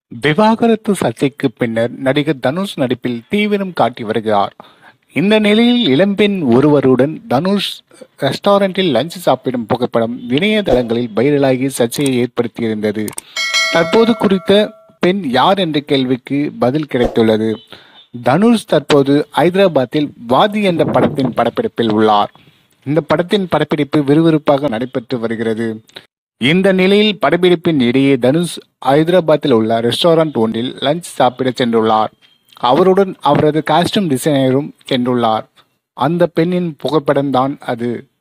விவாகரத்து சர்ச்சைக்கு பின்னர் நடிகர் தனுஷ் நடிப்பில் தீவிரம் காட்டி வருகிறார் இந்த நிலையில் இளம்பெண் ஒருவருடன் தனுஷ் ரெஸ்டாரண்டில் லஞ்ச் சாப்பிடும் புகைப்படம் இணையதளங்களில் வைரலாகி சர்ச்சையை ஏற்படுத்தியிருந்தது தற்போது குறித்த பெண் யார் என்ற கேள்விக்கு பதில் கிடைத்துள்ளது தனுஷ் தற்போது ஐதராபாத்தில் வாதி என்ற படத்தின் படப்பிடிப்பில் உள்ளார் இந்த படத்தின் படப்பிடிப்பு விறுவிறுப்பாக நடைபெற்று வருகிறது இந்த நிலையில் படப்பிடிப்பின் இடையே தனுஷ் ஐதராபாத்தில் உள்ள ரெஸ்டாரண்ட் ஒன்றில் லஞ்ச் சாப்பிட சென்றுள்ளார் அவருடன் அவரது காஸ்டியூம் டிசைனரும் சென்றுள்ளார் அந்த பெண்ணின் புகைப்படம் தான் அது